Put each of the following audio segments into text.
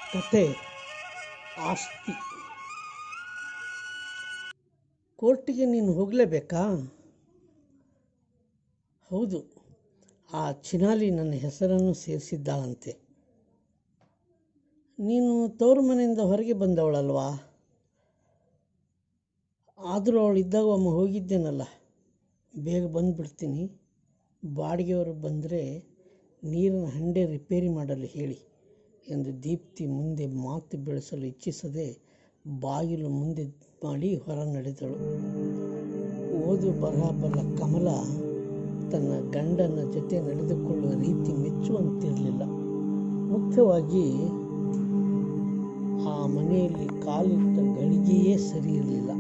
ಕತೆ ಆಸ್ತಿ ಕೋರ್ಟಿಗೆ ನೀನು ಹೋಗಲೇಬೇಕಾ ಹೌದು ಆ ಚಿನಾಲಿ ನನ್ನ ಹೆಸರನ್ನು ಸೇರಿಸಿದ್ದಾಳಂತೆ ನೀನು ತವರು ಮನೆಯಿಂದ ಹೊರಗೆ ಬಂದವಳಲ್ವಾ ಆದರೂ ಅವಳಿದ್ದಾಗ ಒಮ್ಮೆ ಹೋಗಿದ್ದೇನಲ್ಲ ಬೇಗ ಬಂದುಬಿಡ್ತೀನಿ ಬಾಡಿಗೆಯವರು ಬಂದರೆ ನೀರಿನ ಹಂಡೆ ರಿಪೇರಿ ಮಾಡಲು ಹೇಳಿ ಎಂದು ದೀಪ್ತಿ ಮುಂದೆ ಮಾತು ಬೆಳೆಸಲು ಇಚ್ಛಿಸದೆ ಬಾಗಿಲು ಮುಂದೆ ಮಾಡಿ ಹೊರ ನಡೆದಳು ಓದು ಬರಹ ಬಲ್ಲ ಕಮಲ ತನ್ನ ಗಂಡನ ಜೊತೆ ನಡೆದುಕೊಳ್ಳುವ ರೀತಿ ಮೆಚ್ಚುವಂತಿರಲಿಲ್ಲ ಮುಖ್ಯವಾಗಿ ಆ ಮನೆಯಲ್ಲಿ ಕಾಲಿಟ್ಟ ಗಳಿಗೆಯೇ ಸರಿ ಇರಲಿಲ್ಲ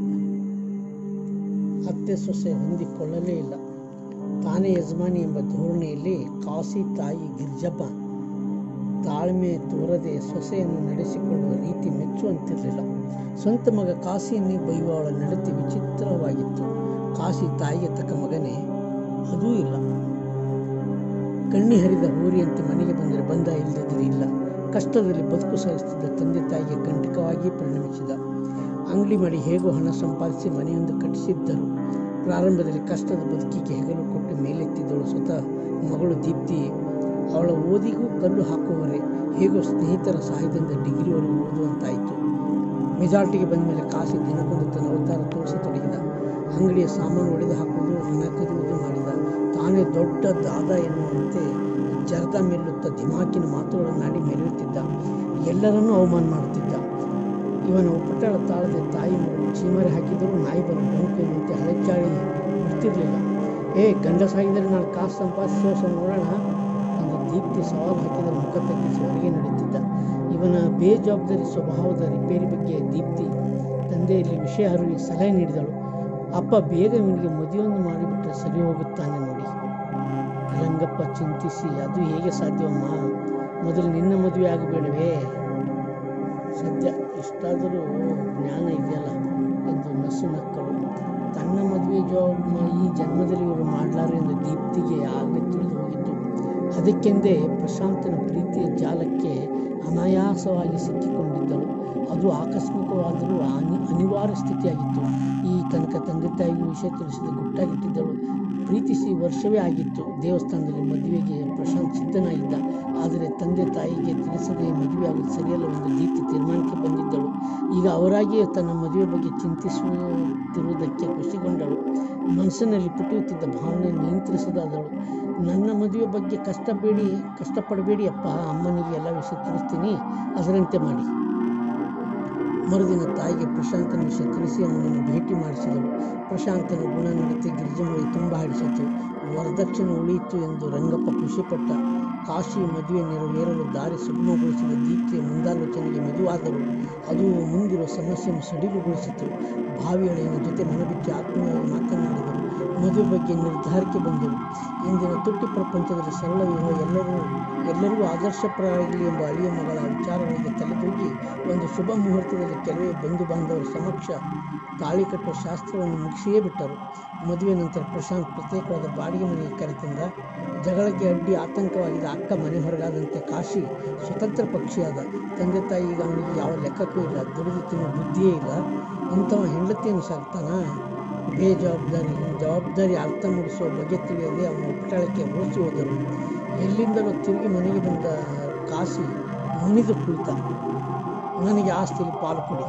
ಅತ್ತೆ ಸೊಸೆ ಹೊಂದಿಕೊಳ್ಳಲೇ ಇಲ್ಲ ತಾನೇ ಯಜಮಾನಿ ಎಂಬ ಧೋರಣೆಯಲ್ಲಿ ಕಾಸಿ ತಾಯಿ ಗಿರ್ಜಪ್ಪ ತಾಳ್ಮೆ ತೋರದೆ ಸೊಸೆಯನ್ನು ನಡೆಸಿಕೊಳ್ಳುವ ರೀತಿ ಮೆಚ್ಚುವಂತಿರಲಿಲ್ಲ ಸ್ವಂತ ಮಗ ಕಾಸಿಯನ್ನೇ ಬೈಯುವ ಅವಳ ನಡತೆ ವಿಚಿತ್ರವಾಗಿತ್ತು ಕಾಸಿ ತಾಯಿಗೆ ತಕ್ಕ ಮಗನೇ ಅದೂ ಇಲ್ಲ ಕಣ್ಣಿ ಹರಿದ ಹೋರಿಯಂತೆ ಮನೆಗೆ ಬಂದರೆ ಬಂದ ಇಲ್ಲದಿದ್ದರೆ ಇಲ್ಲ ಕಷ್ಟದಲ್ಲಿ ಬದುಕು ಸಾಗಿಸುತ್ತಿದ್ದ ತಂದೆ ತಾಯಿಗೆ ಕಂಟಕವಾಗಿ ಪರಿಣಮಿಸಿದ ಅಂಗಡಿ ಮಾಡಿ ಹೇಗೋ ಹಣ ಸಂಪಾದಿಸಿ ಮನೆಯೊಂದು ಕಟ್ಟಿಸಿದ್ದರು ಪ್ರಾರಂಭದಲ್ಲಿ ಕಷ್ಟದ ಬದುಕಿಗೆ ಹೆಗಲು ಕೊಟ್ಟು ಮೇಲೆತ್ತಿದ್ದಳು ಸ್ವತಃ ಮಗಳು ದೀಪ್ತಿ ಅವಳ ಓದಿಗೂ ಕಲ್ಲು ಹಾಕುವವರೇ ಹೇಗೋ ಸ್ನೇಹಿತರ ಸಹಾಯದಿಂದ ಡಿಗ್ರಿವರೆಗೂ ಓದುವಂತಾಯಿತು ಮೆಜಾರಿಟಿಗೆ ಬಂದ ಮೇಲೆ ಕಾಸಿ ದಿನಕ್ಕೊಂದು ತನ್ನ ಅವತಾರ ತೋರಿಸತೊಡಗಿದ ಅಂಗಡಿಯ ಸಾಮಾನು ಒಡೆದು ಹಾಕುವುದು ಹಣ ಕದಿಯುವುದು ಮಾಡಿದ ತಾನೇ ದೊಡ್ಡ ದಾದ ಎನ್ನುವಂತೆ ಜರದ ಮೇಲುತ್ತ ಧಿಮಾಕಿನ ಮಾತುಗಳನ್ನಾಡಿ ಮೆರೆಯುತ್ತಿದ್ದ ಎಲ್ಲರನ್ನೂ ಅವಮಾನ ಮಾಡುತ್ತಿದ್ದ ಇವನ ಉಪಟಳ ತಾಳದೆ ತಾಯಿ ಮಗಳು ಚೀಮರೆ ಹಾಕಿದರೂ ನಾಯಿ ಬರೋ ಡೊಂಕು ಎನ್ನುವಂತೆ ಹಳೆಚಾಳಿ ಬಿಡ್ತಿರ್ಲಿಲ್ಲ ಏ ಗಂಡ ಸಾಗಿದರೆ ನಾನು ಕಾಸು ಸಂಪಾದಿಸೋ ನೋಡೋಣ ಎಂದು ದೀಪ್ತಿ ಸವಾಲು ಹಾಕಿದರೆ ಮುಖ ತಗ್ಗಿಸಿ ಹೊರಗೆ ನಡೆಯುತ್ತಿದ್ದ ಇವನ ಬೇಜವಾಬ್ದಾರಿ ಸ್ವಭಾವದ ರಿಪೇರಿ ಬಗ್ಗೆ ದೀಪ್ತಿ ತಂದೆಯಲ್ಲಿ ವಿಷಯ ಹರವಿ ಸಲಹೆ ನೀಡಿದಳು ಅಪ್ಪ ಬೇಗ ಇವನಿಗೆ ಮದುವೆಯನ್ನು ಮಾಡಿಬಿಟ್ರೆ ಸರಿ ಹೋಗುತ್ತಾನೆ ನೋಡಿ ರಂಗಪ್ಪ ಚಿಂತಿಸಿ ಅದು ಹೇಗೆ ಸಾಧ್ಯವಮ್ಮ ಮೊದಲು ನಿನ್ನ ಮದುವೆ ಆಗಬೇಡವೇ ಸದ್ಯ ಇಷ್ಟಾದರೂ ಜ್ಞಾನ ಇದೆಯಲ್ಲ ಎಂದು ನಸು ನಕ್ಕಳು ತನ್ನ ಮದುವೆ ಜವಾಬ್ ಈ ಜನ್ಮದಲ್ಲಿ ಇವರು ಮಾಡಲಾರೆ ಎಂದು ದೀಪ್ತಿಗೆ ಆಗಲೇ ತಿಳಿದು ಹೋಗಿತ್ತು ಅದಕ್ಕೆಂದೇ ಪ್ರಶಾಂತನ ಪ್ರೀತಿಯ ಜಾಲಕ್ಕೆ ಅನಾಯಾಸವಾಗಿ ಸಿಕ್ಕಿಕೊಂಡಿದ್ದಳು ಅದು ಆಕಸ್ಮಿಕವಾದರೂ ಅನಿ ಅನಿವಾರ್ಯ ಸ್ಥಿತಿಯಾಗಿತ್ತು ಈ ತನಕ ತಂದೆ ತಾಯಿಗೂ ವಿಷಯ ತಿಳಿಸಿದ ಗುಟ್ಟಾಗಿಟ್ಟಿದ್ದಳು ಪ್ರೀತಿಸಿ ವರ್ಷವೇ ಆಗಿತ್ತು ದೇವಸ್ಥಾನದಲ್ಲಿ ಮದುವೆಗೆ ಪ್ರಶಾಂತ್ ಸಿದ್ಧನಾಗಿದ್ದ ಆದರೆ ತಂದೆ ತಾಯಿಗೆ ತಿಳಿಸದೆ ಮದುವೆ ಆಗೋದು ಸರಿಯಲ್ಲ ಎಂದು ದೀಪ್ತಿ ತೀರ್ಮಾನಕ್ಕೆ ಬಂದಿದ್ದಳು ಈಗ ಅವರಾಗಿಯೇ ತನ್ನ ಮದುವೆ ಬಗ್ಗೆ ಚಿಂತಿಸುತ್ತಿರುವುದಕ್ಕೆ ಖುಷಿಗೊಂಡಳು ಮನಸ್ಸಿನಲ್ಲಿ ಪುಟಿಯುತ್ತಿದ್ದ ಭಾವನೆ ನಿಯಂತ್ರಿಸದಾದಳು ನನ್ನ ಮದುವೆ ಬಗ್ಗೆ ಕಷ್ಟಬೇಡಿ ಕಷ್ಟಪಡಬೇಡಿ ಅಪ್ಪ ಅಮ್ಮನಿಗೆ ಎಲ್ಲ ವಿಷಯ ತಿಳಿಸ್ತೀನಿ ಅದರಂತೆ ಮಾಡಿ ಮರುದಿನ ತಾಯಿಗೆ ಪ್ರಶಾಂತನ ವಿಷಯ ತಿಳಿಸಿ ಅವನನ್ನು ಭೇಟಿ ಮಾಡಿಸಿದಳು ಪ್ರಶಾಂತನ ಗುಣ ನಡತೆ ಗಿರಿಜಮಳಿ ತುಂಬ ಹಾಡಿಸಿತು ವರದಕ್ಷಿಣೆ ಉಳಿಯಿತು ಎಂದು ರಂಗಪ್ಪ ಖುಷಿಪಟ್ಟ ಕಾಶಿ ಮದುವೆ ನೆರವೇರಲು ದಾರಿ ಸುಗಮಗೊಳಿಸಿದ ದೀಪ್ತಿಯ ಮುಂದಾಲೋಚನೆಗೆ ಮೆದುವಾದರು ಅದು ಮುಂದಿರುವ ಸಮಸ್ಯೆಯನ್ನು ಸಡಿಲುಗೊಳಿಸಿತು ಭಾವಿಯೊಳೆಯನ ಜೊತೆ ಮನಬಿಚ್ಚಿ ಆತ್ಮೀಯವಾಗಿ ಮಾತನಾಡಿದರು ಮದುವೆ ಬಗ್ಗೆ ನಿರ್ಧಾರಕ್ಕೆ ಬಂದರು ಇಂದಿನ ತುಟ್ಟಿ ಪ್ರಪಂಚದಲ್ಲಿ ಸರಳ ವಿವಾಹ ಎಲ್ಲರೂ ಎಲ್ಲರಿಗೂ ಆದರ್ಶಪ್ರಾಯವಾಗಲಿ ಎಂಬ ಅಳಿಯ ಮಗಳ ವಿಚಾರಗಳಿಗೆ ತಲೆದೂಗಿ ಒಂದು ಶುಭ ಮುಹೂರ್ತದಲ್ಲಿ ಕೆಲವೇ ಬಂಧು ಬಾಂಧವರ ಸಮಕ್ಷ ತಾಳಿ ಕಟ್ಟುವ ಶಾಸ್ತ್ರವನ್ನು ಮುಗಿಸಿಯೇ ಬಿಟ್ಟರು ಮದುವೆ ನಂತರ ಪ್ರಶಾಂತ್ ಪ್ರತ್ಯೇಕವಾದ ಬಾಡಿಗೆ ಮನೆಗೆ ಕರೆತಂದ ಜಗಳಕ್ಕೆ ಅಡ್ಡಿ ಆತಂಕವಾಗಿದ್ದ ಅಕ್ಕ ಮನೆ ಹೊರಗಾದಂತೆ ಕಾಶಿ ಸ್ವತಂತ್ರ ಪಕ್ಷಿಯಾದ ತಂದೆ ತಾಯಿ ಈಗ ಅವನಿಗೆ ಯಾವ ಲೆಕ್ಕಕ್ಕೂ ಇಲ್ಲ ದುಡಿದು ತಿನ್ನೋ ಬುದ್ಧಿಯೇ ಇಲ್ಲ ಇಂಥವ ಹೆಂಡತಿಯನ್ನು ಸಾಕ್ತಾನ ಬೇಜವಾಬ್ದಾರಿ ಜವಾಬ್ದಾರಿ ಅರ್ಥ ಮೂಡಿಸುವ ಬಗೆ ತಿಳಿಯದೆ ಅವನ ಉಪಟಳಕ್ಕೆ ರೋಸಿ ಹೋದರು ಎಲ್ಲಿಂದಲೂ ತಿರುಗಿ ಮನೆಗೆ ಬಂದ ಕಾಸಿ ಮುನಿದು ಕುಳಿತ ನನಗೆ ಆಸ್ತಿಯಲ್ಲಿ ಪಾಲು ಕೊಡಿ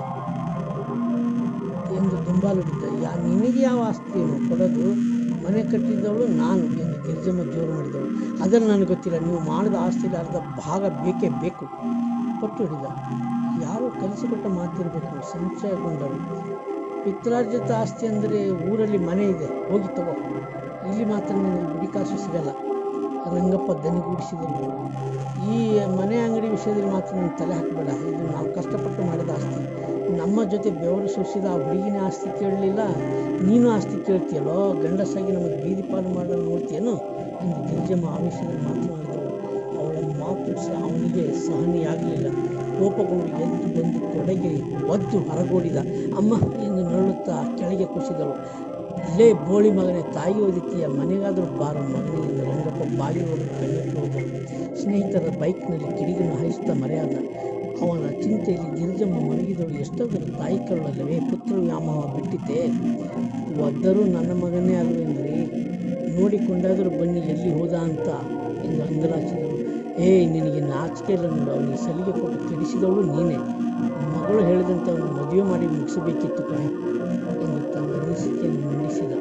ಎಂದು ದುಂಬಾಲು ಬಿದ್ದ ಯಾ ನಿನಗೆ ಯಾವ ಆಸ್ತಿಯನ್ನು ಕೊಡೋದು ಮನೆ ಕಟ್ಟಿದ್ದವಳು ನಾನು ಎಂದು ಗಿರಿಜಮ್ಮ ಜೋರು ಮಾಡಿದಳು ಅದನ್ನು ನನಗೆ ಗೊತ್ತಿಲ್ಲ ನೀವು ಮಾಡಿದ ಆಸ್ತಿಯಲ್ಲಿ ಅರ್ಧ ಭಾಗ ಬೇಕೇ ಬೇಕು ಪಟ್ಟು ಹಿಡಿದ ಯಾರೋ ಕಲಿಸಿಕೊಟ್ಟ ಮಾತಿರಬೇಕು ಸಂಶಯಗೊಂಡರು ಪಿತ್ರಾರ್ಜಿತ ಆಸ್ತಿ ಅಂದರೆ ಊರಲ್ಲಿ ಮನೆ ಇದೆ ಹೋಗಿ ತಗೋ ಇಲ್ಲಿ ಮಾತ್ರ ನಿನಗೆ ಬಿಡಿಕಾಸು ಸಿಗಲ್ಲ ರಂಗಪ್ಪ ದನಿಗೂಡಿಸಿದರು ಈ ಮನೆ ಅಂಗಡಿ ವಿಷಯದಲ್ಲಿ ಮಾತ್ರ ನೀನು ತಲೆ ಹಾಕಬೇಡ ಇದು ನಾವು ಕಷ್ಟಪಟ್ಟು ಮಾಡಿದ ಆಸ್ತಿ ನಮ್ಮ ಜೊತೆ ಬೆವರು ಸುರಿಸಿದ ಆ ಹುಡುಗಿನ ಆಸ್ತಿ ಕೇಳಲಿಲ್ಲ ನೀನು ಆಸ್ತಿ ಕೇಳ್ತೀಯಲ್ಲೋ ಗಂಡಸಾಗಿ ನಮಗೆ ಬೀದಿ ಪಾಲು ಮಾಡಲು ನೋಡ್ತೀಯೇನು ಎಂದು ಗಿರಿಜಮ್ಮ ಆವೇಶದಲ್ಲಿ ಮಾತನಾಡಿದಳು ಅವಳ ಮಾತು ಸಹ ಅವನಿಗೆ ಸಹನೆಯಾಗಲಿಲ್ಲ ಕೋಪಗೊಂಡು ಎದ್ದು ಬಂದು ತೊಡೆಗೆ ಒದ್ದು ಹೊರಗೋಡಿದ ಅಮ್ಮ ಎಂದು ನರಳುತ್ತಾ ಕೆಳಗೆ ಕುಸಿದಳು ಲೇ ಬೋಳಿ ಮಗನೇ ತಾಯಿ ಓದಿತೀಯ ಮನೆಗಾದರೂ ಬಾರೋ ಮಗನೇ ಎಂದು ರಂಗಪ್ಪ ಬಾಗಿ ಹೋಗಿ ಕಣ್ಣಿಟ್ಟು ಹೋದರು ಸ್ನೇಹಿತರ ಬೈಕ್ನಲ್ಲಿ ಕಿಡಿಗನ್ನು ಹಾಯಿಸುತ್ತಾ ಮರೆಯಾದ ಅವನ ಚಿಂತೆಯಲ್ಲಿ ಗಿರಿಜಮ್ಮ ಮಲಗಿದಳು ಎಷ್ಟಾದರೂ ತಾಯಿ ಕರುಳಲ್ಲವೇ ಪುತ್ರ ವ್ಯಾಮೋಹ ಬಿಟ್ಟಿದ್ದೆ ಒದ್ದರೂ ನನ್ನ ಮಗನೇ ಅಲ್ವೇನ್ರಿ ನೋಡಿಕೊಂಡಾದರೂ ಬನ್ನಿ ಎಲ್ಲಿ ಹೋದ ಅಂತ ಎಂದು ಅಂಗಲಾಚಿದರು ಏಯ್ ನಿನಗೆ ನಾಚಿಕೆ ಇಲ್ಲ ನೋಡು ಅವನಿಗೆ ಸಲಿಗೆ ಕೊಟ್ಟು ಕೆಡಿಸಿದವಳು ನೀನೇ ಮಗಳು ಹೇಳಿದಂತೆ ಅವನು ಮದುವೆ ಮಾಡಿ ಮುಗಿಸಬೇಕಿತ್ತು ಕಣೆ ಎಂದು ತನ್ನ ಅನಿಸಿಕೆಯನ್ನು ಮಂಡಿಸಿದ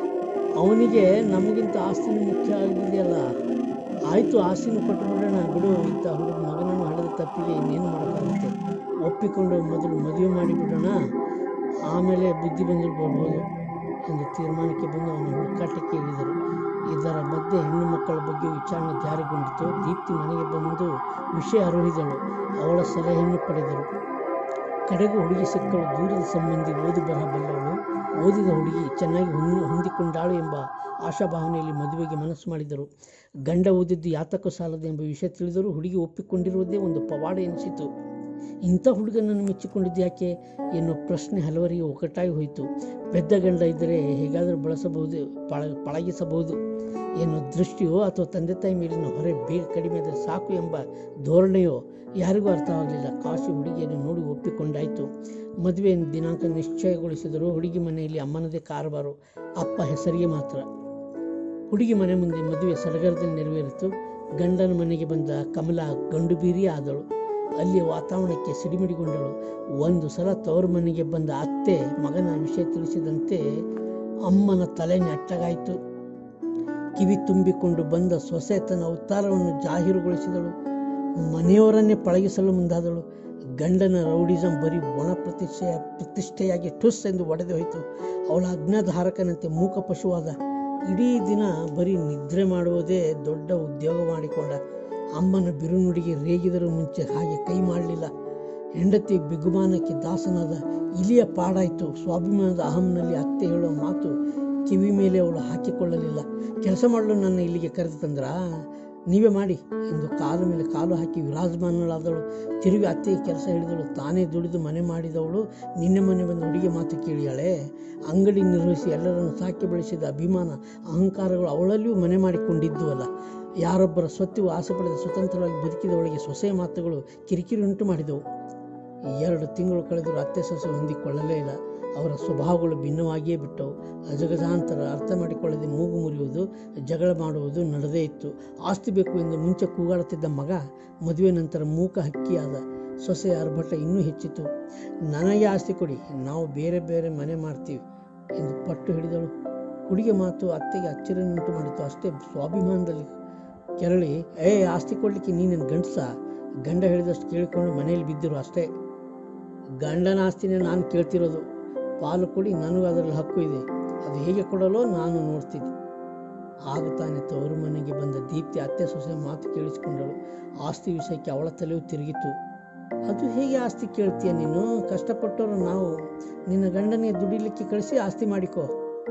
ಅವನಿಗೆ ನಮಗಿಂತ ಆಸ್ತಿನೂ ಮುಖ್ಯ ಆಗಿದೆಯಲ್ಲ ಆಯಿತು ಆಸ್ತಿನೂ ಕೊಟ್ಟುಬಿಡೋಣ ಬಿಡು ಇಂಥ ಹುಡುಗ ಮಗನನ್ನು ಹಳೆದ ತಪ್ಪಿಗೆ ಇನ್ನೇನು ಮಾಡೋಕ್ಕಾಗುತ್ತೆ ಒಪ್ಪಿಕೊಂಡು ಮೊದಲು ಮದುವೆ ಮಾಡಿಬಿಡೋಣ ಆಮೇಲೆ ಬುದ್ಧಿ ಬಂದರೂ ಬರ್ಬೋದು ಎಂದು ತೀರ್ಮಾನಕ್ಕೆ ಬಂದು ಅವನ ಹುಡುಕಾಟಕ್ಕೆ ಇಳಿದರು ಇದರ ಮಧ್ಯೆ ಹೆಣ್ಣು ಮಕ್ಕಳ ಬಗ್ಗೆ ವಿಚಾರಣೆ ಜಾರಿಗೊಂಡಿತು ದೀಪ್ತಿ ಮನೆಗೆ ಬಂದು ವಿಷಯ ಅರುಹಿದಳು ಅವಳ ಸಲಹೆಯನ್ನು ಪಡೆದರು ಕಡೆಗೂ ಹುಡುಗಿ ಸಿಕ್ಕಳು ದೂರದ ಸಂಬಂಧಿ ಓದು ಬರಹ ಬಲ್ಲವಳು ಓದಿದ ಹುಡುಗಿ ಚೆನ್ನಾಗಿ ಹೊಂದಿ ಹೊಂದಿಕೊಂಡಾಳು ಎಂಬ ಆಶಾಭಾವನೆಯಲ್ಲಿ ಮದುವೆಗೆ ಮನಸ್ಸು ಮಾಡಿದರು ಗಂಡ ಓದಿದ್ದು ಯಾತಕ್ಕೂ ಸಾಲದು ಎಂಬ ವಿಷಯ ತಿಳಿದರೂ ಹುಡುಗಿ ಒಪ್ಪಿಕೊಂಡಿರುವುದೇ ಒಂದು ಪವಾಡ ಎನಿಸಿತು ಇಂಥ ಹುಡುಗನನ್ನು ಮೆಚ್ಚಿಕೊಂಡಿದ್ದು ಯಾಕೆ ಎನ್ನುವ ಪ್ರಶ್ನೆ ಹಲವರಿಗೆ ಒಕ್ಕಟ್ಟಾಗಿ ಹೋಯಿತು ಪೆದ್ದ ಗಂಡ ಇದ್ದರೆ ಹೇಗಾದರೂ ಬಳಸಬಹುದು ಪಳ ಪಳಗಿಸಬಹುದು ಎನ್ನುವ ದೃಷ್ಟಿಯೋ ಅಥವಾ ತಂದೆ ತಾಯಿ ಮೇಲಿನ ಹೊರೆ ಬೇಗ ಕಡಿಮೆ ಆದರೆ ಸಾಕು ಎಂಬ ಧೋರಣೆಯೋ ಯಾರಿಗೂ ಅರ್ಥವಾಗಲಿಲ್ಲ ಕಾಶಿ ಹುಡುಗಿಯನ್ನು ನೋಡಿ ಒಪ್ಪಿಕೊಂಡಾಯಿತು ಮದುವೆ ದಿನಾಂಕ ನಿಶ್ಚಯಗೊಳಿಸಿದರು ಹುಡುಗಿ ಮನೆಯಲ್ಲಿ ಅಮ್ಮನದೇ ಕಾರಬಾರು ಅಪ್ಪ ಹೆಸರಿಗೆ ಮಾತ್ರ ಹುಡುಗಿ ಮನೆ ಮುಂದೆ ಮದುವೆ ಸಡಗರದಲ್ಲಿ ನೆರವೇರಿತು ಗಂಡನ ಮನೆಗೆ ಬಂದ ಕಮಲ ಗಂಡು ಬೀರಿ ಆದಳು ಅಲ್ಲಿಯ ವಾತಾವರಣಕ್ಕೆ ಸಿಡಿಮಿಡಿಗೊಂಡಳು ಒಂದು ಸಲ ತವರು ಮನೆಗೆ ಬಂದ ಅತ್ತೆ ಮಗನ ವಿಷಯ ತಿಳಿಸಿದಂತೆ ಅಮ್ಮನ ತಲೆ ನೆಟ್ಟಗಾಯಿತು ಕಿವಿ ತುಂಬಿಕೊಂಡು ಬಂದ ಸೊಸೆ ತನ್ನ ಅವತಾರವನ್ನು ಜಾಹೀರುಗೊಳಿಸಿದಳು ಮನೆಯವರನ್ನೇ ಪಳಗಿಸಲು ಮುಂದಾದಳು ಗಂಡನ ರೌಡಿಸಂ ಬರೀ ಒಣ ಪ್ರತಿಷ್ಠೆಯ ಪ್ರತಿಷ್ಠೆಯಾಗಿ ಟುಸ್ ಎಂದು ಒಡೆದು ಹೋಯಿತು ಅವಳ ಅಜ್ಞಾಧಾರಕನಂತೆ ಮೂಕ ಪಶುವಾದ ಇಡೀ ದಿನ ಬರೀ ನಿದ್ರೆ ಮಾಡುವುದೇ ದೊಡ್ಡ ಉದ್ಯೋಗ ಮಾಡಿಕೊಂಡ ಅಮ್ಮನ ಬಿರುನುಡಿಗೆ ರೇಗಿದರೂ ಮುಂಚೆ ಹಾಗೆ ಕೈ ಮಾಡಲಿಲ್ಲ ಹೆಂಡತಿ ಬಿಗುಮಾನಕ್ಕೆ ದಾಸನಾದ ಇಲಿಯ ಪಾಡಾಯಿತು ಸ್ವಾಭಿಮಾನದ ಅಹಂನಲ್ಲಿ ಅತ್ತೆ ಹೇಳುವ ಮಾತು ಕಿವಿ ಮೇಲೆ ಅವಳು ಹಾಕಿಕೊಳ್ಳಲಿಲ್ಲ ಕೆಲಸ ಮಾಡಲು ನನ್ನ ಇಲ್ಲಿಗೆ ಕರೆದು ತಂದ್ರ ನೀವೇ ಮಾಡಿ ಎಂದು ಕಾಲು ಮೇಲೆ ಕಾಲು ಹಾಕಿ ವಿರಾಜಮಾನಳಾದಳು ತಿರುಗಿ ಅತ್ತೆಗೆ ಕೆಲಸ ಹಿಡಿದಳು ತಾನೇ ದುಡಿದು ಮನೆ ಮಾಡಿದವಳು ನಿನ್ನೆ ಮನೆ ಬಂದು ಹುಡುಗಿ ಮಾತು ಕೇಳಿಯಾಳೆ ಅಂಗಡಿ ನಿರ್ವಹಿಸಿ ಎಲ್ಲರನ್ನು ಸಾಕಿ ಬೆಳೆಸಿದ ಅಭಿಮಾನ ಅಹಂಕಾರಗಳು ಅವಳಲ್ಲಿಯೂ ಮನೆ ಮಾಡಿಕೊಂಡಿದ್ದುವಲ್ಲ ಯಾರೊಬ್ಬರ ಸ್ವತ್ತಿಗೂ ಆಸೆ ಪಡೆದ ಸ್ವತಂತ್ರವಾಗಿ ಬದುಕಿದವಳಿಗೆ ಸೊಸೆಯ ಮಾತುಗಳು ಕಿರಿಕಿರಿ ಉಂಟು ಮಾಡಿದವು ಎರಡು ತಿಂಗಳು ಕಳೆದರೂ ಅತ್ತೆ ಸೊಸೆ ಹೊಂದಿಕೊಳ್ಳಲೇ ಇಲ್ಲ ಅವರ ಸ್ವಭಾವಗಳು ಭಿನ್ನವಾಗಿಯೇ ಬಿಟ್ಟವು ಅಜಗಜಾಂತರ ಅರ್ಥ ಮಾಡಿಕೊಳ್ಳದೆ ಮೂಗು ಮುರಿಯುವುದು ಜಗಳ ಮಾಡುವುದು ನಡೆದೇ ಇತ್ತು ಆಸ್ತಿ ಬೇಕು ಎಂದು ಮುಂಚೆ ಕೂಗಾಡುತ್ತಿದ್ದ ಮಗ ಮದುವೆ ನಂತರ ಮೂಕ ಹಕ್ಕಿಯಾದ ಸೊಸೆಯ ಆರ್ಭಟ ಇನ್ನೂ ಹೆಚ್ಚಿತು ನನಗೆ ಆಸ್ತಿ ಕೊಡಿ ನಾವು ಬೇರೆ ಬೇರೆ ಮನೆ ಮಾಡ್ತೀವಿ ಎಂದು ಪಟ್ಟು ಹಿಡಿದಳು ಹುಡುಗಿ ಮಾತು ಅತ್ತೆಗೆ ಅಚ್ಚರಿಯನ್ನುಂಟು ಮಾಡಿತು ಅಷ್ಟೇ ಸ್ವಾಭಿಮಾನದಲ್ಲಿ ಕೆರಳಿ ಏ ಆಸ್ತಿ ಕೊಡಲಿಕ್ಕೆ ನೀನೇನು ಗಂಡಸ ಗಂಡ ಹೇಳಿದಷ್ಟು ಕೇಳಿಕೊಂಡು ಮನೆಯಲ್ಲಿ ಬಿದ್ದಿರು ಅಷ್ಟೇ ಗಂಡನ ಆಸ್ತಿನೇ ನಾನು ಕೇಳ್ತಿರೋದು ಪಾಲು ಕೊಡಿ ನನಗೂ ಅದರಲ್ಲಿ ಹಕ್ಕು ಇದೆ ಅದು ಹೇಗೆ ಕೊಡಲೋ ನಾನು ನೋಡ್ತಿದ್ದೆ ಆಗ ತಾನೇ ತವರು ಮನೆಗೆ ಬಂದ ದೀಪ್ತಿ ಅತ್ತೆ ಸೊಸೆ ಮಾತು ಕೇಳಿಸಿಕೊಂಡಳು ಆಸ್ತಿ ವಿಷಯಕ್ಕೆ ಅವಳ ತಲೆಯೂ ತಿರುಗಿತು ಅದು ಹೇಗೆ ಆಸ್ತಿ ಕೇಳ್ತೀಯ ನೀನು ಕಷ್ಟಪಟ್ಟವರು ನಾವು ನಿನ್ನ ಗಂಡನಿಗೆ ದುಡಿಲಿಕ್ಕೆ ಕಳಿಸಿ ಆಸ್ತಿ ಮಾಡಿಕೋ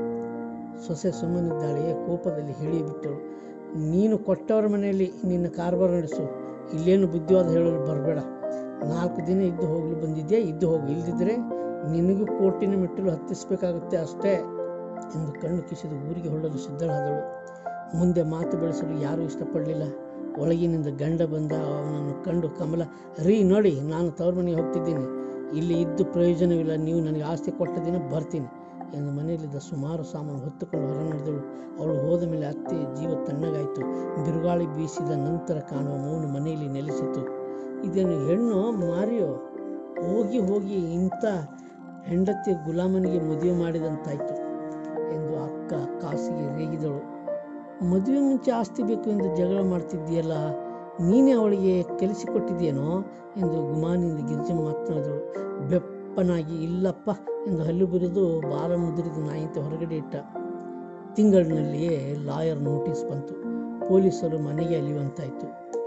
ಸೊಸೆ ಸುಮ್ಮನಿದ್ದಾಳೆ ಕೋಪದಲ್ಲಿ ಹೇಳಿಬಿಟ್ಟಳು ನೀನು ಕೊಟ್ಟವರ ಮನೆಯಲ್ಲಿ ನಿನ್ನ ಕಾರ್ಬಾರ ನಡೆಸು ಇಲ್ಲೇನು ಬುದ್ಧಿವಾದ ಹೇಳಲು ಬರಬೇಡ ನಾಲ್ಕು ದಿನ ಇದ್ದು ಹೋಗಲು ಬಂದಿದ್ಯಾ ಇದ್ದು ಹೋಗು ಇಲ್ದಿದ್ರೆ ನಿನಗೂ ಕೋಟಿನ ಮೆಟ್ಟಲು ಹತ್ತಿಸಬೇಕಾಗುತ್ತೆ ಅಷ್ಟೇ ಎಂದು ಕಣ್ಣು ಕಿಸಿದು ಊರಿಗೆ ಹೊರಡಲು ಸಿದ್ಧಳಾದಳು ಮುಂದೆ ಮಾತು ಬೆಳೆಸಲು ಯಾರೂ ಇಷ್ಟಪಡಲಿಲ್ಲ ಒಳಗಿನಿಂದ ಗಂಡ ಬಂದ ಅವನನ್ನು ಕಂಡು ಕಮಲ ರೀ ನೋಡಿ ನಾನು ತವ್ರ ಮನೆಗೆ ಹೋಗ್ತಿದ್ದೀನಿ ಇಲ್ಲಿ ಇದ್ದು ಪ್ರಯೋಜನವಿಲ್ಲ ನೀವು ನನಗೆ ಆಸ್ತಿ ಕೊಟ್ಟ ದಿನ ಬರ್ತೀನಿ ಎಂದು ಮನೆಯಲ್ಲಿದ್ದ ಸುಮಾರು ಸಾಮಾನು ಹೊತ್ತುಕೊಂಡು ಹೊರ ನಡೆದಳು ಅವಳು ಹೋದ ಮೇಲೆ ಅತ್ತೆ ಜೀವ ತಣ್ಣಗಾಯಿತು ಬಿರುಗಾಳಿ ಬೀಸಿದ ನಂತರ ಕಾಣುವ ಮೌನ ಮನೆಯಲ್ಲಿ ನೆಲೆಸಿತು ಇದೇನು ಹೆಣ್ಣು ಮಾರಿಯೋ ಹೋಗಿ ಹೋಗಿ ಇಂಥ ಹೆಂಡತಿ ಗುಲಾಮನಿಗೆ ಮದುವೆ ಮಾಡಿದಂತಾಯಿತು ಎಂದು ಅಕ್ಕ ಕಾಸಿಗೆ ರೇಗಿದಳು ಮದುವೆ ಮುಂಚೆ ಆಸ್ತಿ ಬೇಕು ಎಂದು ಜಗಳ ಮಾಡ್ತಿದ್ದೀಯಲ್ಲ ನೀನೇ ಅವಳಿಗೆ ಕಲಿಸಿಕೊಟ್ಟಿದ್ದೀಯೇನೋ ಎಂದು ಗುಮಾನಿಯಿಂದ ಗಿರಿಜಮ್ಮ ಮಾತನಾಡಿದಳು ಬೆಪ್ಪನಾಗಿ ಇಲ್ಲಪ್ಪ ಎಂದು ಹಲ್ಲು ಬಿರಿದು ಬಾಲ ಮುದುರಿದ ನಾಯಿಯಂತೆ ಹೊರಗಡೆ ಇಟ್ಟ ತಿಂಗಳಿನಲ್ಲಿಯೇ ಲಾಯರ್ ನೋಟಿಸ್ ಬಂತು ಪೊಲೀಸರು ಮನೆಗೆ ಅಲಿಯುವಂತಾಯಿತು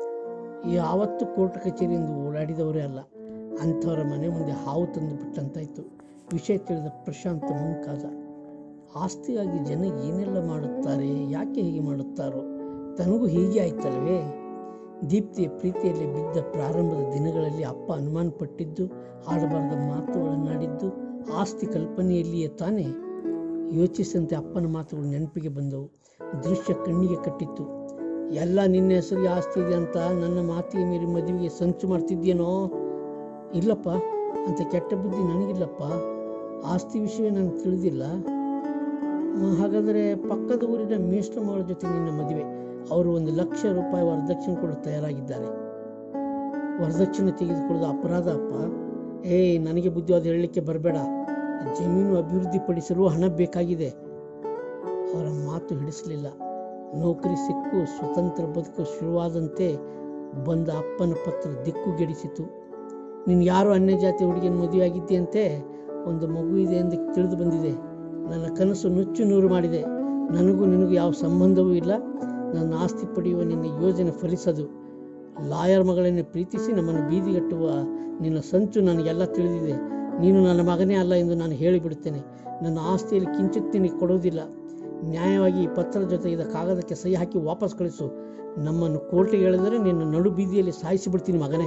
ಯಾವತ್ತೂ ಕೋರ್ಟ್ ಕಚೇರಿಯಿಂದ ಓಡಾಡಿದವರೇ ಅಲ್ಲ ಅಂಥವರ ಮನೆ ಮುಂದೆ ಹಾವು ತಂದು ಬಿಟ್ಟಂತಾಯಿತು ವಿಷಯ ತಿಳಿದ ಪ್ರಶಾಂತ ಮುಂಕಾದ ಆಸ್ತಿಗಾಗಿ ಜನ ಏನೆಲ್ಲ ಮಾಡುತ್ತಾರೆ ಯಾಕೆ ಹೀಗೆ ಮಾಡುತ್ತಾರೋ ತನಗೂ ಹೀಗೆ ಆಯ್ತಲ್ವೇ ದೀಪ್ತಿಯ ಪ್ರೀತಿಯಲ್ಲಿ ಬಿದ್ದ ಪ್ರಾರಂಭದ ದಿನಗಳಲ್ಲಿ ಅಪ್ಪ ಅನುಮಾನ ಪಟ್ಟಿದ್ದು ಆಡಬಾರದ ಮಾತುಗಳನ್ನಾಡಿದ್ದು ಆಸ್ತಿ ಕಲ್ಪನೆಯಲ್ಲಿಯೇ ತಾನೇ ಯೋಚಿಸಿದಂತೆ ಅಪ್ಪನ ಮಾತುಗಳು ನೆನಪಿಗೆ ಬಂದವು ದೃಶ್ಯ ಕಣ್ಣಿಗೆ ಕಟ್ಟಿತ್ತು ಎಲ್ಲ ನಿನ್ನ ಹೆಸರಿಗೆ ಆಸ್ತಿ ಇದೆ ಅಂತ ನನ್ನ ಮಾತಿಗೆ ಮೀರಿ ಮದುವೆಗೆ ಸಂಚು ಮಾಡ್ತಿದ್ಯೇನೋ ಇಲ್ಲಪ್ಪ ಅಂತ ಕೆಟ್ಟ ಬುದ್ಧಿ ನನಗಿಲ್ಲಪ್ಪ ಆಸ್ತಿ ವಿಷಯ ನನಗೆ ತಿಳಿದಿಲ್ಲ ಮ, ಹಾಗಾದರೆ ಪಕ್ಕದ ಊರಿನ ಮೇಷ್ಟ್ರ ಮಗಳ ಜೊತೆ ನಿನ್ನ ಮದುವೆ ಅವರು ಒಂದು ಲಕ್ಷ ರೂಪಾಯಿ ವರದಕ್ಷಿಣೆ ಕೊಡಲು ತಯಾರಾಗಿದ್ದಾರೆ ವರದಕ್ಷಿಣೆ ತೆಗೆದುಕೊಳ್ಳೋದು ಅಪರಾಧ ಅಪ್ಪ ಏಯ್ ನನಗೆ ಬುದ್ಧಿವಾದ ಹೇಳಲಿಕ್ಕೆ ಬರಬೇಡ ಜಮೀನು ಅಭಿವೃದ್ಧಿಪಡಿಸಲು ಹಣ ಬೇಕಾಗಿದೆ ಅವರ ಮಾತು ಹಿಡಿಸಲಿಲ್ಲ ನೌಕರಿ ಸಿಕ್ಕು ಸ್ವತಂತ್ರ ಬದುಕು ಶುರುವಾದಂತೆ ಬಂದ ಅಪ್ಪನ ಪತ್ರ ದಿಕ್ಕುಗೆಡಿಸಿತು ನೀನು ಯಾರು ಅನ್ಯ ಜಾತಿ ಹುಡುಗಿನ ಮದುವೆಯಾಗಿದ್ದೀಯಂತೆ ಒಂದು ಮಗು ಇದೆ ಎಂದು ತಿಳಿದು ಬಂದಿದೆ ನನ್ನ ಕನಸು ನುಚ್ಚು ನೂರು ಮಾಡಿದೆ ನನಗೂ ನಿನಗೂ ಯಾವ ಸಂಬಂಧವೂ ಇಲ್ಲ ನನ್ನ ಆಸ್ತಿ ಪಡೆಯುವ ನಿನ್ನ ಯೋಜನೆ ಫಲಿಸದು ಲಾಯರ್ ಮಗಳನ್ನೇ ಪ್ರೀತಿಸಿ ನಮ್ಮನ್ನು ಬೀದಿಗಟ್ಟುವ ನಿನ್ನ ಸಂಚು ನನಗೆಲ್ಲ ತಿಳಿದಿದೆ ನೀನು ನನ್ನ ಮಗನೇ ಅಲ್ಲ ಎಂದು ನಾನು ಹೇಳಿಬಿಡುತ್ತೇನೆ ನನ್ನ ಆಸ್ತಿಯಲ್ಲಿ ಕಿಂಚಿತ್ ನಿನಗೆ ಕೊಡುವುದಿಲ್ಲ ನ್ಯಾಯವಾಗಿ ಈ ಪತ್ರದ ಜೊತೆ ಇದ್ದ ಕಾಗದಕ್ಕೆ ಸಹಿ ಹಾಕಿ ವಾಪಸ್ ಕಳಿಸು ನಮ್ಮನ್ನು ಕೋರ್ಟಿಗೆ ಎಳೆದರೆ ನಿನ್ನ ನಡು ಬೀದಿಯಲ್ಲಿ ಸಾಯಿಸಿಬಿಡ್ತೀನಿ ಮಗನೇ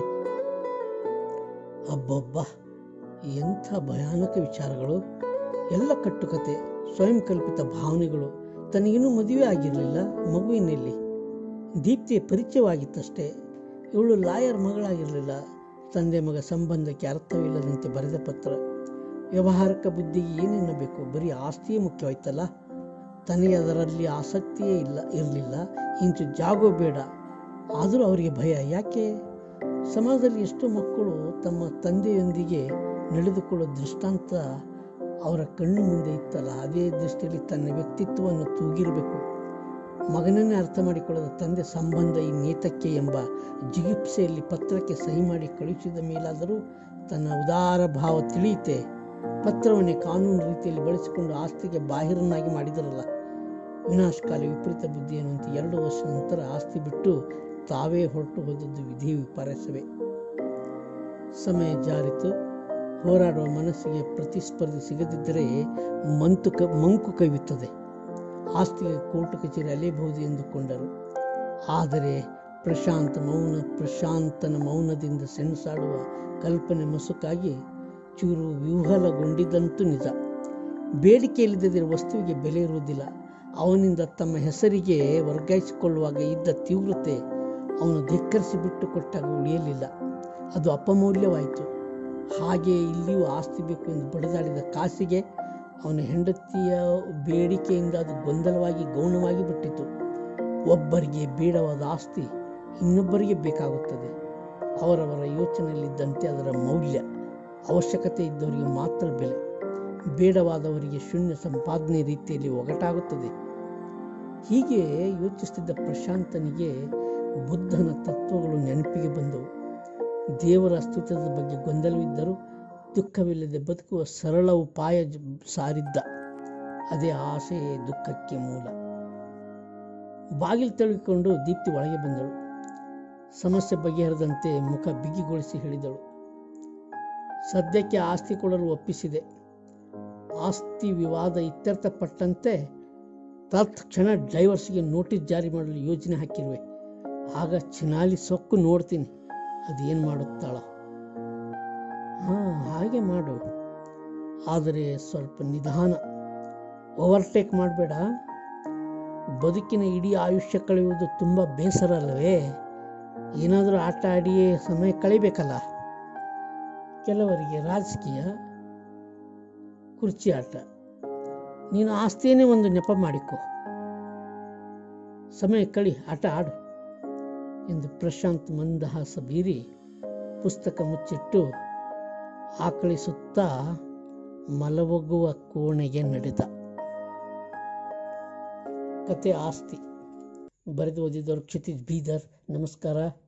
ಅಬ್ಬಬ್ಬ ಎಂಥ ಭಯಾನಕ ವಿಚಾರಗಳು ಎಲ್ಲ ಕಟ್ಟುಕತೆ ಸ್ವಯಂ ಕಲ್ಪಿತ ಭಾವನೆಗಳು ತನಗಿನ್ನೂ ಮದುವೆ ಆಗಿರಲಿಲ್ಲ ಮಗುವಿನಲ್ಲಿ ದೀಪ್ತಿಯ ಪರಿಚಯವಾಗಿತ್ತಷ್ಟೇ ಇವಳು ಲಾಯರ್ ಮಗಳಾಗಿರಲಿಲ್ಲ ತಂದೆ ಮಗ ಸಂಬಂಧಕ್ಕೆ ಅರ್ಥವಿಲ್ಲದಂತೆ ಬರೆದ ಪತ್ರ ವ್ಯವಹಾರಕ ಬುದ್ಧಿಗೆ ಏನೆನ್ನಬೇಕು ಬರೀ ಆಸ್ತಿಯೇ ಮುಖ್ಯವಾಯ್ತಲ್ಲ ತನಗೆ ಅದರಲ್ಲಿ ಆಸಕ್ತಿಯೇ ಇಲ್ಲ ಇರಲಿಲ್ಲ ಇಂಚು ಜಾಗೋ ಬೇಡ ಆದರೂ ಅವರಿಗೆ ಭಯ ಯಾಕೆ ಸಮಾಜದಲ್ಲಿ ಎಷ್ಟೋ ಮಕ್ಕಳು ತಮ್ಮ ತಂದೆಯೊಂದಿಗೆ ನಡೆದುಕೊಳ್ಳೋ ದೃಷ್ಟಾಂತ ಅವರ ಕಣ್ಣು ಮುಂದೆ ಇತ್ತಲ್ಲ ಅದೇ ದೃಷ್ಟಿಯಲ್ಲಿ ತನ್ನ ವ್ಯಕ್ತಿತ್ವವನ್ನು ತೂಗಿರಬೇಕು ಮಗನನ್ನೇ ಅರ್ಥ ಮಾಡಿಕೊಳ್ಳದ ತಂದೆ ಸಂಬಂಧ ಈ ನೇತಕ್ಕೆ ಎಂಬ ಜಿಗುಪ್ಸೆಯಲ್ಲಿ ಪತ್ರಕ್ಕೆ ಸಹಿ ಮಾಡಿ ಕಳುಹಿಸಿದ ಮೇಲಾದರೂ ತನ್ನ ಉದಾರ ಭಾವ ತಿಳಿಯುತ್ತೆ ಪತ್ರವನ್ನೇ ಕಾನೂನು ರೀತಿಯಲ್ಲಿ ಬಳಸಿಕೊಂಡು ಆಸ್ತಿಗೆ ಬಾಹಿರನ್ನಾಗಿ ಮಾಡಿದರಲ್ಲ ವಿನಾಶಕಾಲಿ ವಿಪರೀತ ಬುದ್ಧಿ ಎನ್ನುವಂತೆ ಎರಡು ವರ್ಷ ನಂತರ ಆಸ್ತಿ ಬಿಟ್ಟು ತಾವೇ ಹೊರಟು ಹೋದದ್ದು ವಿಧಿ ವಿಪರ್ಯಾಸವೇ ಸಮಯ ಜಾರಿತು ಹೋರಾಡುವ ಮನಸ್ಸಿಗೆ ಪ್ರತಿಸ್ಪರ್ಧಿ ಸಿಗದಿದ್ದರೆ ಮಂತು ಕ ಮಂಕು ಕವಿಯುತ್ತದೆ ಆಸ್ತಿಗೆ ಕೋರ್ಟ್ ಕಚೇರಿ ಅಲೆಯಬಹುದು ಎಂದುಕೊಂಡರು ಆದರೆ ಪ್ರಶಾಂತ ಮೌನ ಪ್ರಶಾಂತನ ಮೌನದಿಂದ ಸೆಣಸಾಡುವ ಕಲ್ಪನೆ ಮಸುಕಾಗಿ ಚೂರು ವಿಹ್ವಲಗೊಂಡಿದ್ದಂತೂ ನಿಜ ಬೇಡಿಕೆಯಿಲ್ಲದಿರುವ ವಸ್ತುವಿಗೆ ಬೆಲೆ ಇರುವುದಿಲ್ಲ ಅವನಿಂದ ತಮ್ಮ ಹೆಸರಿಗೆ ವರ್ಗಾಯಿಸಿಕೊಳ್ಳುವಾಗ ಇದ್ದ ತೀವ್ರತೆ ಅವನು ಧಿಕ್ಕರಿಸಿ ಬಿಟ್ಟು ಕೊಟ್ಟಾಗ ಉಳಿಯಲಿಲ್ಲ ಅದು ಅಪಮೌಲ್ಯವಾಯಿತು ಹಾಗೆ ಇಲ್ಲಿಯೂ ಆಸ್ತಿ ಬೇಕು ಎಂದು ಬಡಿದಾಡಿದ ಕಾಸಿಗೆ ಅವನ ಹೆಂಡತಿಯ ಬೇಡಿಕೆಯಿಂದ ಅದು ಗೊಂದಲವಾಗಿ ಗೌಣವಾಗಿ ಬಿಟ್ಟಿತು ಒಬ್ಬರಿಗೆ ಬೇಡವಾದ ಆಸ್ತಿ ಇನ್ನೊಬ್ಬರಿಗೆ ಬೇಕಾಗುತ್ತದೆ ಅವರವರ ಯೋಚನೆಯಲ್ಲಿದ್ದಂತೆ ಅದರ ಮೌಲ್ಯ ಅವಶ್ಯಕತೆ ಇದ್ದವರಿಗೆ ಮಾತ್ರ ಬೆಲೆ ಬೇಡವಾದವರಿಗೆ ಶೂನ್ಯ ಸಂಪಾದನೆ ರೀತಿಯಲ್ಲಿ ಒಗಟಾಗುತ್ತದೆ ಹೀಗೆ ಯೋಚಿಸುತ್ತಿದ್ದ ಪ್ರಶಾಂತನಿಗೆ ಬುದ್ಧನ ತತ್ವಗಳು ನೆನಪಿಗೆ ಬಂದವು ದೇವರ ಅಸ್ತಿತ್ವದ ಬಗ್ಗೆ ಗೊಂದಲವಿದ್ದರೂ ದುಃಖವಿಲ್ಲದೆ ಬದುಕುವ ಸರಳ ಉಪಾಯ ಜ- ಸಾರಿದ್ದ ಅದೇ ಆಸೆಯೇ ದುಃಖಕ್ಕೆ ಮೂಲ ಬಾಗಿಲು ತೆಗೆದುಕೊಂಡು ದೀಪ್ತಿ ಒಳಗೆ ಬಂದಳು ಸಮಸ್ಯೆ ಬಗೆಹರಿದಂತೆ ಮುಖ ಬಿಗಿಗೊಳಿಸಿ ಹೇಳಿದಳು ಸದ್ಯಕ್ಕೆ ಆಸ್ತಿ ಕೊಡಲು ಒಪ್ಪಿಸಿದೆ ಆಸ್ತಿ ವಿವಾದ ಇತ್ಯರ್ಥಪಟ್ಟಂತೆ ತತ್ಕ್ಷಣ ಡೈವರ್ಸ್ಗೆ ನೋಟಿಸ್ ಜಾರಿ ಮಾಡಲು ಯೋಜನೆ ಹಾಕಿರುವೆ ಆಗ ಚಿನಾಲಿ ಸೊಕ್ಕು ನೋಡ್ತೀನಿ ಅದೇನು ಮಾಡುತ್ತಾಳೋ ಹಾಂ ಹಾಗೆ ಮಾಡು ಆದರೆ ಸ್ವಲ್ಪ ನಿಧಾನ ಓವರ್ಟೇಕ್ ಮಾಡಬೇಡ ಬದುಕಿನ ಇಡೀ ಆಯುಷ್ಯ ಕಳೆಯುವುದು ತುಂಬ ಬೇಸರ ಅಲ್ಲವೇ ಏನಾದರೂ ಆಟ ಆಡಿಯೇ ಸಮಯ ಕಳಿಬೇಕಲ್ಲ ಕೆಲವರಿಗೆ ರಾಜಕೀಯ ಕುರ್ಚಿ ಆಟ ನೀನು ಆಸ್ತಿಯನ್ನೇ ಒಂದು ನೆಪ ಮಾಡಿಕೊ ಸಮಯ ಕಳಿ ಆಟ ಆಡು ಎಂದು ಪ್ರಶಾಂತ್ ಮಂದಹಾಸ ಬೀರಿ ಪುಸ್ತಕ ಮುಚ್ಚಿಟ್ಟು ಆಕಳಿಸುತ್ತಾ ಮಲವೊಗ್ಗುವ ಕೋಣೆಗೆ ನಡೆದ ಕತೆ ಆಸ್ತಿ ಬರೆದು ಓದಿದವರು ಕ್ಷಿತಿಜ್ ಬೀದರ್ ನಮಸ್ಕಾರ